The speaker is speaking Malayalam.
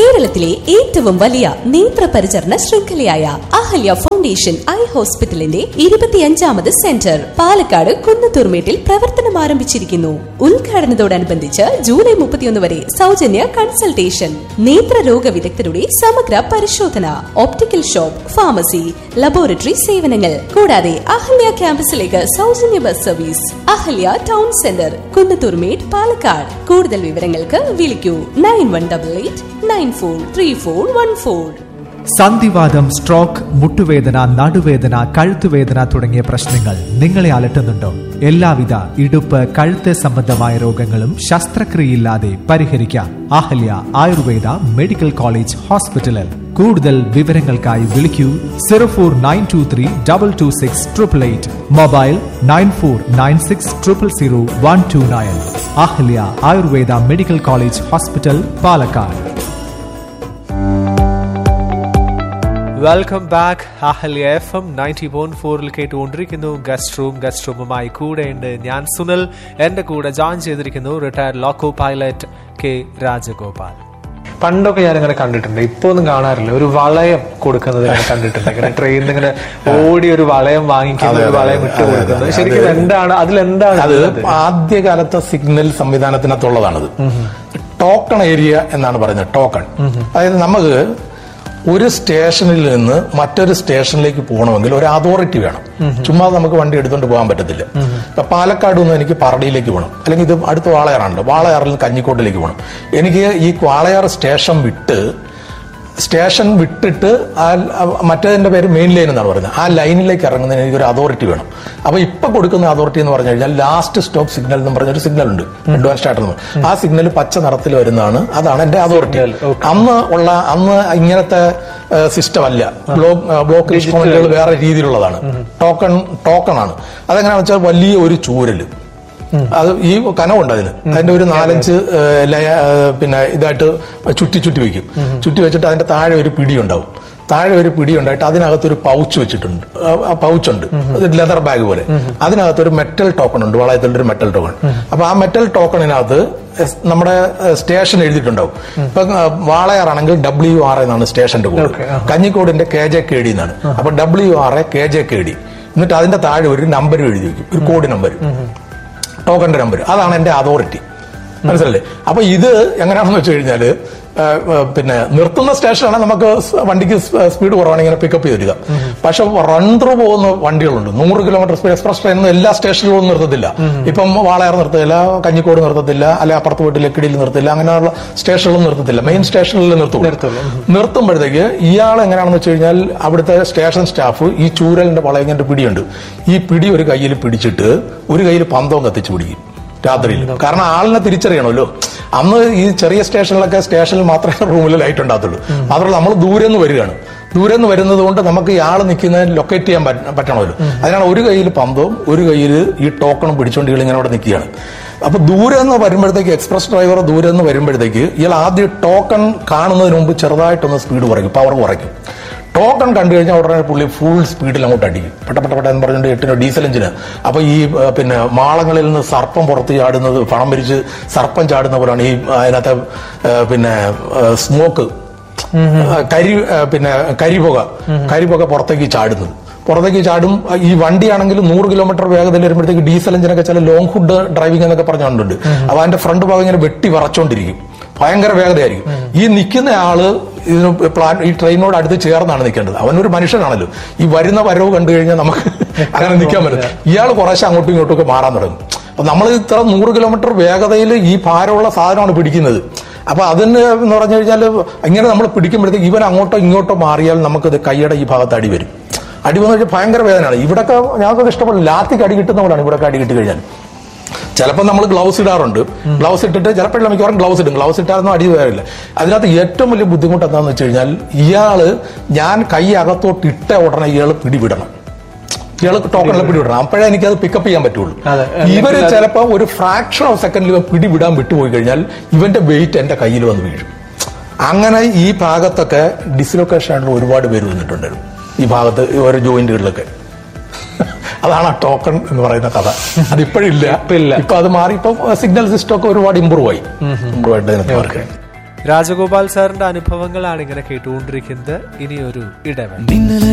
കേരളത്തിലെ ഏറ്റവും വലിയ നേത്ര പരിചരണ ശൃംഖലയായ അഹല്യ ഫൗണ്ടേഷൻ ഐ ഹോസ്പിറ്റലിന്റെ ഇരുപത്തിയഞ്ചാമത് സെന്റർ പാലക്കാട് കുന്നത്തൂർമേട്ടിൽ പ്രവർത്തനം ആരംഭിച്ചിരിക്കുന്നു ഉദ്ഘാടനത്തോടനുബന്ധിച്ച് ജൂലൈ മുപ്പത്തിയൊന്ന് വരെ സൗജന്യ കൺസൾട്ടേഷൻ നേത്രരോഗ വിദഗ്ധരുടെ സമഗ്ര പരിശോധന ഓപ്റ്റിക്കൽ ഷോപ്പ് ഫാർമസി ലബോറട്ടറി സേവനങ്ങൾ കൂടാതെ അഹല്യ ക്യാമ്പസിലേക്ക് സൗജന്യ bus service Ahalya town centre Kunnathurmedu Palakkad കൂടുതൽ വിവരങ്ങൾക്ക് വിളിക്കൂ nine one double eight nine four three four one four സന്ധിവാദം സ്ട്രോക്ക് മുട്ടുവേദന നടുവേദന കഴുത്തുവേദന തുടങ്ങിയ പ്രശ്നങ്ങൾ നിങ്ങളെ അലട്ടുന്നുണ്ടോ എല്ലാവിധ ഇടുപ്പ് കഴുത്ത് സംബന്ധമായ രോഗങ്ങളും ശസ്ത്രക്രിയയില്ലാതെ പരിഹരിക്കാം അഹല്യ ആയുർവേദ മെഡിക്കൽ കോളേജ് ഹോസ്പിറ്റലിൽ കൂടുതൽ വിവരങ്ങൾക്കായി വിളിക്കൂ zero four nine two three double two six triple eight mobile nine four nine six triple zero one two nine Ahalya Ayurveda medical college hospital Palakkad welcome back Ahalya F M ninety point ഫോറിൽ കേട്ടുകൊണ്ടിരിക്കുന്നു ഗസ്റ്റ് റൂം ഗസ്റ്റ് റൂമുമായി കൂടെയുണ്ട് ഞാൻ സുനിൽ എന്റെ കൂടെ ജോയിൻ ചെയ്തിരിക്കുന്നു retired loco pilot K Rajagopal പണ്ടൊക്കെ ഞാൻ ഇങ്ങനെ കണ്ടിട്ടുണ്ട് ഇപ്പൊ ഒന്നും കാണാറില്ല ഒരു വളയം കൊടുക്കുന്നത് ഞാൻ കണ്ടിട്ടുണ്ട് ഇങ്ങനെ ട്രെയിനിൽ നിന്ന് ഇങ്ങനെ ഓടി ഒരു വളയം വാങ്ങിക്കുന്ന ഒരു വളയം ഇട്ട് കൊടുക്കുന്നത് ശരിക്കും എന്താണ് അതിലെന്താണ് അത് ഉള്ളത്? ആദ്യകാലത്തെ സിഗ്നൽ സംവിധാനത്തിനകത്തുള്ളതാണത് ടോക്കൺ ഏരിയ എന്നാണ് പറയുന്നത് ടോക്കൺ അതായത് നമുക്ക് ഒരു സ്റ്റേഷനിൽ നിന്ന് മറ്റൊരു സ്റ്റേഷനിലേക്ക് പോകണമെങ്കിൽ ഒരു അതോറിറ്റി വേണം ചുമ്മാ നമുക്ക് വണ്ടി എടുത്തുകൊണ്ട് പോകാൻ പറ്റത്തില്ല ഇപ്പൊ പാലക്കാട് നിന്ന് എനിക്ക് പറടിയിലേക്ക് പോകണം അല്ലെങ്കിൽ ഇത് അടുത്ത് വാളയാറുണ്ട് വാളയാറിൽ നിന്ന് കഞ്ഞിക്കോട്ടിലേക്ക് പോകണം എനിക്ക് ഈ വാളയാർ സ്റ്റേഷൻ വിട്ട് സ്റ്റേഷൻ വിട്ടിട്ട് ആ ആ മറ്റേതിന്റെ പേര് മെയിൻ ലൈൻ എന്നാണ് പറയുന്നത് ആ ലൈനിലേക്ക് ഇറങ്ങുന്നതിന് എനിക്കൊരു അതോറിറ്റി വേണം അപ്പൊ ഇപ്പൊ കൊടുക്കുന്ന അതോറിറ്റി എന്ന് പറഞ്ഞു കഴിഞ്ഞാൽ ലാസ്റ്റ് സ്റ്റോപ്പ് സിഗ്നൽ എന്ന് പറഞ്ഞൊരു സിഗ്നൽ ഉണ്ട് അഡ്വാൻസ് ആയിട്ട് എന്ന് പറയും. ആ സിഗ്നൽ പച്ച നിറത്തിൽ വരുന്നതാണ് അതാണ് എന്റെ അതോറിറ്റി അന്ന് ഉള്ള അന്ന് ഇങ്ങനത്തെ സിസ്റ്റം അല്ല ബ്ലോക്ക് ബ്ലോക്ക് ഇൻസ്ട്രുമെന്റുകൾ വേറെ രീതിയിലുള്ളതാണ് ടോക്കൺ ടോക്കൺ ആണ് അതെങ്ങനെയാണെന്ന് വെച്ചാൽ വലിയ ഒരു ചൂരല് അത് ഈ കനവുണ്ട് അതിന് അതിന്റെ ഒരു നാലഞ്ച് ഏഹ്, ലയ ഏഹ്, പിന്നെ ഇതായിട്ട് ചുറ്റി ചുറ്റി വെക്കും ചുറ്റി വെച്ചിട്ട് അതിന്റെ താഴെ ഒരു പിടി ഉണ്ടാവും താഴെ ഒരു പിടി ഉണ്ടായിട്ട് അതിനകത്ത് ഒരു പൗച്ച് വെച്ചിട്ടുണ്ട് പൗച്ചുണ്ട് ലെതർ ബാഗ് പോലെ അതിനകത്ത് ഒരു മെറ്റൽ ടോക്കൺ ഉണ്ട് വളയത്തിന്റെ ഒരു മെറ്റൽ ടോക്കൺ അപ്പൊ ആ മെറ്റൽ ടോക്കണിനകത്ത് എസ്- നമ്മുടെ ഏഹ്, സ്റ്റേഷൻ എഴുതിയിട്ടുണ്ടാവും ഇപ്പൊ ഏഹ്, വാളയാറാണെങ്കിൽ ഡബ്ല്യു ആർ എന്നാണ് സ്റ്റേഷന്റെ കോഡ് കഞ്ഞിക്കോടിന്റെ കെ ജെ കെ ഡി എന്നാണ് അപ്പൊ W R A K J K D എന്നിട്ട് അതിന്റെ താഴെ ഒരു നമ്പർ എഴുതി വെക്കും ഒരു കോഡ് നമ്പർ ടോക്കന്റെ നമ്പർ അതാണ് എന്റെ അതോറിറ്റി മനസ്സിലല്ലേ അപ്പൊ ഇത് എങ്ങനെയാണെന്ന് വെച്ച് കഴിഞ്ഞാല് ആ, ആ, പിന്നെ നിർത്തുന്ന സ്റ്റേഷനാണ് നമുക്ക് സ് വണ്ടിക്ക് സ്പീഡ് കുറവാണ് ഇങ്ങനെ പിക്കപ്പ് ചെയ്തിരിക പക്ഷെ റൺ ത്രൂ പോകുന്ന വണ്ടികളുണ്ട് നൂറ് കിലോമീറ്റർ സ്പീഡ് എക്സ്പ്രസ് ട്രെയിൻ എല്ലാ സ്റ്റേഷനിലും നിർത്തത്തില്ല ഇപ്പം വാളയാർ നിർത്തത്തില്ല കഞ്ഞിക്കോട് നിർത്തത്തില്ല അല്ലെ അപ്പുറത്ത് പോയിട്ട് ലക്കിടിയിൽ നിർത്തില്ല അങ്ങനെയുള്ള സ്റ്റേഷനിലും നിർത്തത്തില്ല മെയിൻ സ്റ്റേഷനിൽ നിർത്തുള്ളൂ നിർത്തുമ്പോഴത്തേക്ക് ഇയാൾ എങ്ങനെയാണെന്ന് വെച്ച് കഴിഞ്ഞാൽ അവിടുത്തെ സ്റ്റേഷൻ സ്റ്റാഫ് ഈ ചൂരലിന്റെ വളയങ്ങന്റെ പിടിയുണ്ട് ഈ പിടി ഒരു കയ്യിൽ പിടിച്ചിട്ട് ഒരു കയ്യിൽ പന്തവും കത്തിച്ച് പിടിക്കും രാത്രിയിൽ കാരണം ആളിനെ തിരിച്ചറിയണമല്ലോ അന്ന് ഈ ചെറിയ സ്റ്റേഷനിലൊക്കെ സ്റ്റേഷനിൽ മാത്രമേ റൂമിൽ ലൈറ്റ് ഉണ്ടാകത്തുള്ളൂ മാത്രമല്ല നമ്മൾ ദൂരെ നിന്ന് വരികയാണ് ദൂരെ നിന്ന് വരുന്നത് കൊണ്ട് നമുക്ക് ഈ ആൾ നിൽക്കുന്നത് ലൊക്കേറ്റ് ചെയ്യാൻ പറ്റ- പറ്റണമല്ലോ അതിനാണ് ഒരു കയ്യിൽ പന്തവും ഒരു കയ്യിൽ ഈ ടോക്കണും പിടിച്ചുകൊണ്ട് ഇയാൾ ഇങ്ങനെ അവിടെ നിൽക്കുകയാണ് അപ്പൊ ദൂരെ നിന്ന് വരുമ്പോഴത്തേക്ക് എക്സ്പ്രസ് ഡ്രൈവർ ദൂരെ നിന്ന് വരുമ്പോഴത്തേക്ക് ഇയാൾ ആദ്യം ടോക്കൺ കാണുന്നതിന് മുമ്പ് ചെറുതായിട്ടൊന്ന് സ്പീഡ് കുറയ്ക്കും പവർ കുറയ്ക്കും ടോക്കൺ കണ്ടു കഴിഞ്ഞാൽ ഉടനെ പുള്ളി ഫുൾ സ്പീഡിൽ അങ്ങോട്ട് അടിക്കും പെട്ട പെട്ട പെട്ട എന്ന് പറഞ്ഞിട്ട് എട്ടിനോ ഡീസൽ എഞ്ചിന് അപ്പൊ ഈ ആ, പിന്നെ മാളങ്ങളിൽ നിന്ന് സർപ്പം പുറത്ത് ചാടുന്നത് പണം പിരിച്ച് സർപ്പം ചാടുന്ന പോലെയാണ് ഈ അതിനകത്തെ ആ, പിന്നെ സ്മോക്ക് കരി ആ, പിന്നെ കരിപുക കരിപുക പുറത്തേക്ക് ചാടുന്നത് പുറത്തേക്ക് ചാടും ഈ വണ്ടിയാണെങ്കിൽ നൂറ് കിലോമീറ്റർ വേഗതയിൽ വരുമ്പോഴത്തേക്ക് ഡീസൽ എഞ്ചിനൊക്കെ ചില ലോങ് ഹുഡ് ഡ്രൈവിംഗ് എന്നൊക്കെ പറഞ്ഞുകൊണ്ടുണ്ട് അപ്പൊ അതിന്റെ ഫ്രണ്ട് ഭാഗം ഇങ്ങനെ വെട്ടി വറച്ചോണ്ടിരിക്കും ഭയങ്കര വേഗതയായിരിക്കും ഈ നിൽക്കുന്ന ആള് ഇതിന് പ്ലാൻ ഈ ട്രെയിനോട് അടുത്ത് ചേർന്നാണ് നിൽക്കേണ്ടത് അവനൊരു മനുഷ്യനാണല്ലോ ഈ വരുന്ന വരവ് കണ്ടു കഴിഞ്ഞാൽ നമുക്ക് അങ്ങനെ നിൽക്കാൻ പറ്റും ഇയാൾ കുറേശ്ശെ അങ്ങോട്ടും ഇങ്ങോട്ടും ഒക്കെ മാറാൻ തുടങ്ങും അപ്പൊ നമ്മൾ ഇത്ര നൂറ് കിലോമീറ്റർ വേഗതയിൽ ഈ ഭാരമുള്ള സാധനമാണ് പിടിക്കുന്നത് അപ്പൊ അതിന് എന്ന് പറഞ്ഞു കഴിഞ്ഞാൽ ഇങ്ങനെ നമ്മൾ പിടിക്കുമ്പോഴത്തേക്ക് ഇവൻ അങ്ങോട്ടോ ഇങ്ങോട്ടോ മാറിയാൽ നമുക്കിത് കൈയുടെ ഈ ഭാഗത്ത് അടി വരും അടി വന്നു കഴിഞ്ഞാൽ ഭയങ്കര വേദനയാണ് ഇവിടൊക്കെ ഞങ്ങൾക്ക് ഇഷ്ടപ്പെടും ലാത്തിക്ക് അടി കിട്ടുന്ന പോലെയാണ് ഇവിടൊക്കെ അടി കിട്ടി കഴിഞ്ഞാൽ ചിലപ്പോൾ നമ്മൾ ഗ്ലൗസ് ഇടാറുണ്ട് ഗ്ലൗസ് ഇട്ടിട്ട് ചിലപ്പോഴും മിക്കവാറും ഗ്ലൗസ് ഇടും ഗ്ലൗസ് ഇട്ടാലൊന്നും അടി വരില്ല അതിനകത്ത് ഏറ്റവും വലിയ ബുദ്ധിമുട്ട് എന്താണെന്ന് വെച്ച് കഴിഞ്ഞാൽ ഇയാള് ഞാൻ കൈ അകത്തോട്ട് ഇട്ട ഉടനെ ഇയാൾ പിടിവിടണം ഇയാൾ ടോക്കണിൽ പിടിവിടണം അപ്പോഴേ എനിക്കത് പിക്കപ്പ് ചെയ്യാൻ പറ്റുള്ളൂ അതെ. ഇവര് ചിലപ്പോൾ ഒരു ഫ്രാക്ഷൻ ഓഫ് സെക്കൻഡിൽ പിടിവിടാൻ വിട്ടുപോയി കഴിഞ്ഞാൽ ഇവന്റെ വെയിറ്റ് എന്റെ കയ്യിൽ വന്ന് വീഴും അങ്ങനെ ഈ ഭാഗത്തൊക്കെ ഡിസ്ലൊക്കേഷൻ ആയിട്ടുള്ള ഒരുപാട് പേര് വന്നിട്ടുണ്ടായിരുന്നു ഈ ഭാഗത്ത് ഈ ഓരോ ജോയിന്റുകളിലൊക്കെ അതാണ് ആ ടോക്കൺ എന്ന് പറയുന്ന കഥ അതിപ്പോഴില്ല ഇല്ല. ഇപ്പൊ അത് മാറി ഇപ്പൊ സിഗ്നൽ സിസ്റ്റം ഒക്കെ ഒരുപാട് ഇമ്പ്രൂവ് ആയി ഇമ്പ്രൂവ് ആയിട്ട് ഇതിനകത്ത് മാറി. രാജഗോപാൽ സാറിന്റെ അനുഭവങ്ങളാണ് ഇങ്ങനെ കേട്ടുകൊണ്ടിരിക്കുന്നത് ഇനിയൊരു ഇടവേള